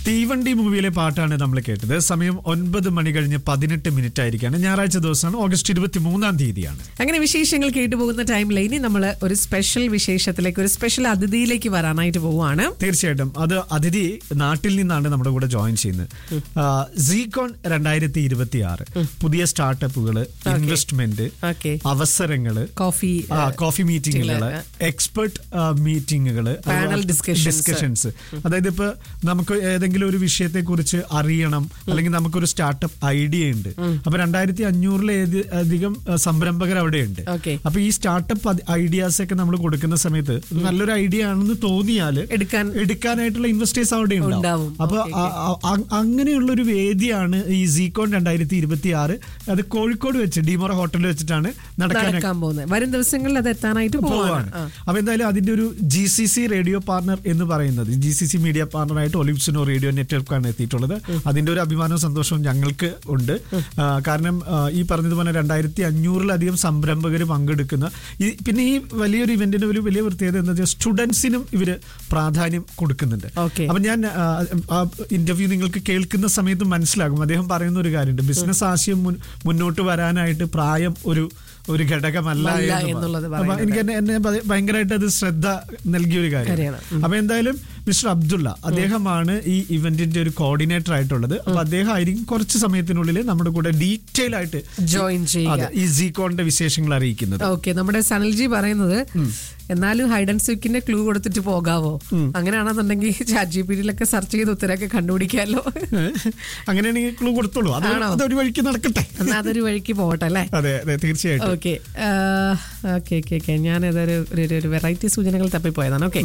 തീവണ്ടി മൂവിയിലെ പാട്ടാണ് നമ്മൾ കേട്ടത് സമയം ഒൻപത് മണി കഴിഞ്ഞ് പതിനെട്ട് മിനിറ്റ് ആയിരിക്കാണ് ഞായറാഴ്ച ദിവസമാണ് ഓഗസ്റ്റ് ഇരുപത്തി മൂന്നാം തീയതിയാണ് അങ്ങനെ വിശേഷങ്ങൾ കേട്ടുപോകുന്ന ടൈമിൽ ഇനി നമ്മൾ ഒരു സ്പെഷ്യൽ വിശേഷത്തിലേക്ക് ഒരു സ്പെഷ്യൽ അതിഥിയിലേക്ക് വരാനായിട്ട് പോവുകയാണ് തീർച്ചയായിട്ടും അത് അതിഥി നാട്ടിൽ നിന്നാണ് നമ്മുടെ കൂടെ ജോയിൻ ചെയ്യുന്നത് സീകോൺ രണ്ടായിരത്തി ഇരുപത്തി ആറ് പുതിയ സ്റ്റാർട്ടപ്പുകള് ഇൻവെസ്റ്റ്മെന്റ് ഓക്കെ അവസരങ്ങള് കോഫി ആ കോഫി മീറ്റിങ്ങുകള് എക്സ്പെർട്ട് മീറ്റിങ്ങുകള് Panel discussions. ഡിസ്കഷൻസ് അതായത് ഇപ്പൊ നമുക്ക് ഏതെങ്കിലും ഒരു വിഷയത്തെ കുറിച്ച് അറിയണം അല്ലെങ്കിൽ നമുക്കൊരു സ്റ്റാർട്ടപ്പ് ഐഡിയ ഉണ്ട് അപ്പൊ രണ്ടായിരത്തി അഞ്ഞൂറിലെ അധികം ആ, സംരംഭകർ അവിടെയുണ്ട് Okay. അപ്പൊ ഈ സ്റ്റാർട്ടപ്പ് ഐഡിയാസ് ഒക്കെ നമ്മൾ കൊടുക്കുന്ന സമയത്ത് ഇത് നല്ലൊരു ഐഡിയ ആണെന്ന് തോന്നിയാല് എടുക്കാൻ എടുക്കാനായിട്ടുള്ള ഇൻവെസ്റ്റേഴ്സ് അവിടെ ഉണ്ടാവും ഉണ്ടാവും. അപ്പൊ ആ- ആ- ആ- അങ്ങനെയുള്ള ഒരു വേദിയാണ് ഈ സീകോൺ രണ്ടായിരത്തി ഇരുപത്തി ആറ് അത് കോഴിക്കോട് വെച്ച് ഡിമോറ ഹോട്ടലിൽ വെച്ചിട്ടാണ് നടക്കാൻ നടക്കാൻ പോകുന്നത് വരും ദിവസങ്ങളിൽ അത് എത്താനായിട്ട് പോവാണ് പോവാണ് അപ്പൊ എന്തായാലും അതിന്റെ ഒരു G C C radio partner എന്ന് പറയുന്നത് ജി സി സി മീഡിയ പാർട്ണറായിട്ട് ഒലിപ്സിനോ റേഡിയോ നെറ്റ്വർക്കാണ് എത്തിയിട്ടുള്ളത് അതിന്റെ ഒരു അഭിമാനവും സന്തോഷവും ഞങ്ങൾക്ക് ഉണ്ട് ആ, കാരണം ആ, ഈ പറഞ്ഞതുപോലെ രണ്ടായിരത്തി അഞ്ഞൂറിലധികം സംരംഭകർ പങ്കെടുക്കുന്ന ഈ പിന്നെ ഈ വലിയൊരു ഇവന്റിന് ഒരു വലിയ പ്രത്യേകത എന്താ വെച്ചാൽ സ്റ്റുഡൻസിനും ഇവര് പ്രാധാന്യം കൊടുക്കുന്നുണ്ട് Okay. അപ്പൊ ഞാൻ ആ, ആ ഇന്റർവ്യൂ നിങ്ങൾക്ക് കേൾക്കുന്ന സമയത്ത് മനസ്സിലാകും അദ്ദേഹം പറയുന്ന ഒരു കാര്യമുണ്ട് ബിസിനസ് ആശയം മുൻ- മുന്നോട്ട് വരാനായിട്ട് പ്രായം ഒരു ഒരു ഘടകമല്ല അല്ല എന്ന് എന്നുള്ളത് അപ്പൊ എനിക്ക് എന്നെ എന്നെ ഭയ- ഭയങ്കരമായിട്ട് അത് ശ്രദ്ധ നൽകിയ ഒരു കാര്യം കാര്യമാണ്. അപ്പൊ എന്തായാലും മിസ്റ്റർ അബ്ദുള്ള അദ്ദേഹമാണ് ഈ ഇവന്റിന്റെ ഒരു കോർഡിനേറ്റർ ആയിട്ടുള്ളത് അപ്പൊ അദ്ദേഹം ആയിരിക്കും കുറച്ച് സമയത്തിനുള്ളിൽ നമ്മുടെ കൂടെ ഡീറ്റെയിൽ ആയിട്ട് ജോയിൻ ചെയ്യുക അതെ, ഈ സീകോണിന്റെ വിശേഷങ്ങൾ അറിയിക്കുന്നത് ഓക്കെ നമ്മുടെ സനൽജി പറയുന്നത് എന്നാലും ഹൈഡ് ആൻഡ് സീക്കിന്റെ ക്ലൂ കൊടുത്തിട്ട് പോകാവോ അങ്ങനെയാണെന്നുണ്ടെങ്കിൽ ചാറ്റ് ജി പി ഡിയിലൊക്കെ സെർച്ച് ചെയ്ത് ഉത്തരമൊക്കെ കണ്ടുപിടിക്കാമല്ലോ അങ്ങനെയാണെങ്കിൽ ക്ലൂ കൊടുത്തോളൂ അത് ആണോ? അതൊരു വഴിക്ക് നടക്കട്ടെ എന്നാ അതൊരു വഴിക്ക് പോകട്ടെ അല്ലേ അതെ അതെ തീർച്ചയായിട്ടും ഓക്കെ ഓക്കെ ഓക്കെ ഓക്കെ ഞാൻ ഏതൊരു ഒരു- ഒരു വെറൈറ്റി സൂചനകൾ തപ്പിപ്പോയതാണ് ഓക്കെ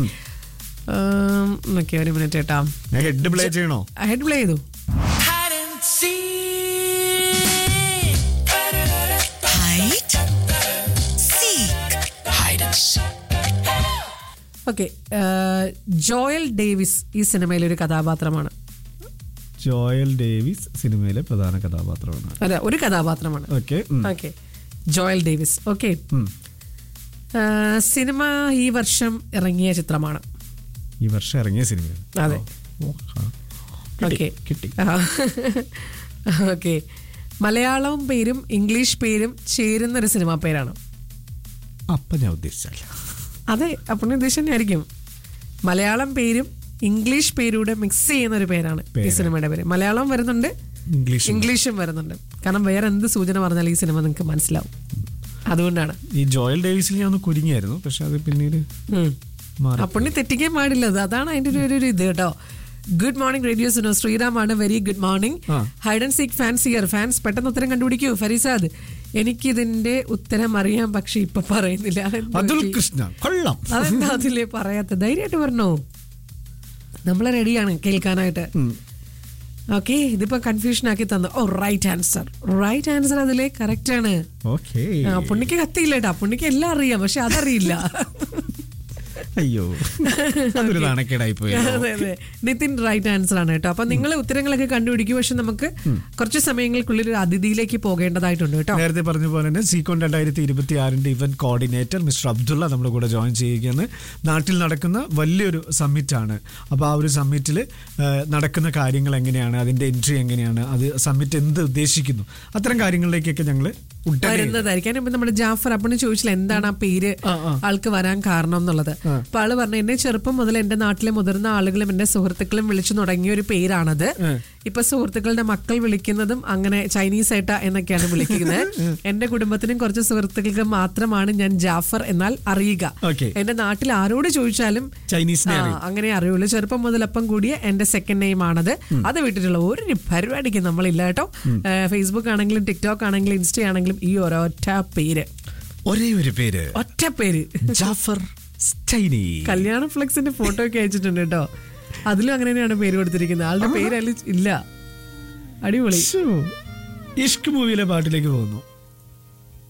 ഓക്കെ ഒരു മിനിറ്റ് കേട്ടാ ഞാൻ ഹെഡ് പ്ലേ ചെയ്യണോ ഹെഡ് പ്ലേ ചെയ്തു hide and seek. Hide, seek, Hide and seek. Okay Joel Davis ഈ സിനിമയിലെ ഒരു കഥാപാത്രമാണ് ജോയൽ ഡേവിസ് സിനിമയിലെ പ്രധാന കഥാപാത്രമാണ് അതെ ഒരു കഥാപാത്രമാണ് okay okay Joel Davis okay cinema ഈ വർഷം ഇറങ്ങിയ ചിത്രമാണ് ഈ വർഷം ഇറങ്ങിയ സിനിമ അതെ ഓക്കെ കിട്ടി ഓക്കെ മലയാളവും പേരും ഇംഗ്ലീഷ് പേരും ചേരുന്ന ഒരു സിനിമാ പേരാണ് അപ്പൊ ഞാൻ ഉദ്ദേശിച്ചല്ല അതെ അപ്പം ഉദ്ദേശം തന്നെയായിരിക്കും മലയാളം പേരും ഇംഗ്ലീഷ് പേരൂടെ മിക്സ് ചെയ്യുന്ന ഒരു പേരാണ് ഈ പേരാ. സിനിമയുടെ പേര് മലയാളം വരുന്നുണ്ട് ഇംഗ്ലീഷ് ഇംഗ്ലീഷും വരുന്നുണ്ട് കാരണം വേറെ എന്ത് സൂചന പറഞ്ഞാൽ ഈ സിനിമ നിങ്ങൾക്ക് മനസ്സിലാവും അതുകൊണ്ടാണ് ഈ ജോയൽ ഡേവിസിൽ ഞാൻ ഒന്ന് കുരുങ്ങിയായിരുന്നു പക്ഷെ അത് പിന്നീട് ഉം. മാറി അപ്പുണ്ണി തെറ്റിക്കാൻ പാടില്ല അത് അതാണ് അതിന്റെ ഒരു- ഒരു ഒരു ഇത് കേട്ടോ ഗുഡ് മോർണിംഗ് റേഡിയോ സുനോ ശ്രീറാമാണ് വെരി ഗുഡ് മോർണിംഗ് ആ. Hide and seek fans year fans പെട്ടെന്ന് ഉത്തരം കണ്ടുപിടിക്കൂ ഫരീസാദ് എനിക്കിതിന്റെ ഉത്തരം അറിയാം പക്ഷെ ഇപ്പൊ പറയുന്നില്ല അതെന്ത് അതുൽ പറ്റി? കൃഷ്ണ കൊള്ളാം അതെന്താ അതിലെ പറയാത്ത ധൈര്യമായിട്ട് പറഞ്ഞോ നമ്മളെ റെഡിയാണ് കേൾക്കാനായിട്ട് ഓക്കെ ഇതിപ്പോ കൺഫ്യൂഷൻ ആക്കി തന്നു ഓ റൈറ്റ് ആൻസർ റൈറ്റ് ആൻസർ അതിലെ കറക്റ്റ് ആണ് ഓക്കെ ആ, പുണ്ണിക്ക് കത്തിയില്ല കേട്ടോ പുണ്ണിക്ക് എല്ലാം അറിയാം പക്ഷെ അതറിയില്ല അയ്യോ അതൊരു നാണക്കേടായി പോയി അതെ അതെ നിതിൻ റൈറ്റ് ആൻസർ ആണ് കേട്ടോ അപ്പൊ നിങ്ങൾ ഉത്തരങ്ങളൊക്കെ കണ്ടുപിടിക്കും പക്ഷെ നമുക്ക് കുറച്ച് സമയങ്ങൾക്കുള്ളിൽ ഒരു അതിഥിയിലേക്ക് പോകേണ്ടതായിട്ടുണ്ട് കേട്ടോ നേരത്തെ പറഞ്ഞ പോലെ തന്നെ സീക്കോൺ രണ്ടായിരത്തി ഇരുപത്തി ആറിന്റെ ഇവന്റ് കോർഡിനേറ്റർ മിസ്റ്റർ അബ്ദുള്ള നമ്മുടെ കൂടെ ജോയിൻ ചെയ്യുകയാണ് നാട്ടിൽ നടക്കുന്ന വലിയൊരു സമ്മിറ്റ് ആണ് അപ്പോൾ ആ ഒരു സമ്മിറ്റിൽ നടക്കുന്ന കാര്യങ്ങൾ എങ്ങനെയാണ് അതിന്റെ എൻട്രി എങ്ങനെയാണ് അത് സമ്മിറ്റ് എന്ത് ഉദ്ദേശിക്കുന്നു അത്തരം കാര്യങ്ങളിലേക്കൊക്കെ ഞങ്ങൾ വരുന്നതായിരിക്കും ഇപ്പൊ നമ്മുടെ ജാഫർ അപ്പണ് ചോദിച്ചില്ല എന്താണ് ആ പേര് ആൾക്ക് വരാൻ കാരണം എന്നുള്ളത് അപ്പൊ ആള് പറഞ്ഞു എന്നെ ചെറുപ്പം മുതൽ എന്റെ നാട്ടിലെ മുതിർന്ന ആളുകളും എന്റെ സുഹൃത്തുക്കളും വിളിച്ചു തുടങ്ങിയ ഒരു പേരാണത് ഇപ്പൊ സുഹൃത്തുക്കളുടെ മക്കൾ വിളിക്കുന്നതും അങ്ങനെ ചൈനീസ് ഏട്ട എന്നൊക്കെയാണ് വിളിക്കുന്നത് എന്റെ കുടുംബത്തിനും കുറച്ച് സുഹൃത്തുക്കൾക്ക് മാത്രമാണ് ഞാൻ ജാഫർ എന്നാൽ അറിയുക Okay. എന്റെ നാട്ടിൽ ആരോട് ചോദിച്ചാലും ചൈനീസിനെ ആ, അറിയും. അങ്ങനെ അറിയുള്ളൂ ചെറുപ്പം മുതലപ്പം കൂടിയ എന്റെ സെക്കൻഡ് നെയിം ആണത് അത് വിട്ടിട്ടുള്ള ഒരു പരിപാടിക്ക് നമ്മളില്ല കേട്ടോ ഫേസ്ബുക്ക് ആണെങ്കിലും ടിക്ടോക്ക് ആണെങ്കിലും ഇൻസ്റ്റ ആണെങ്കിലും ഈ ഒരൊറ്റ പേര് ഒരേ ഒരു പേര് ഒറ്റ പേര് ജാഫർ സ്റ്റൈനി കല്യാണ ഫ്ലെക്സിന്റെ ഫോട്ടോ ഒക്കെ അയച്ചിട്ടുണ്ട് കേട്ടോ അതിലും അങ്ങനെ തന്നെയാണ് പേര് കൊടുത്തിരിക്കുന്നത് ആളുടെ പേര് അതിൽ ഇല്ല അടിപൊളി ശ്ശോ. ഇഷ്ക് മൂവിയിലെ പാട്ടിലേക്ക് പോകുന്നു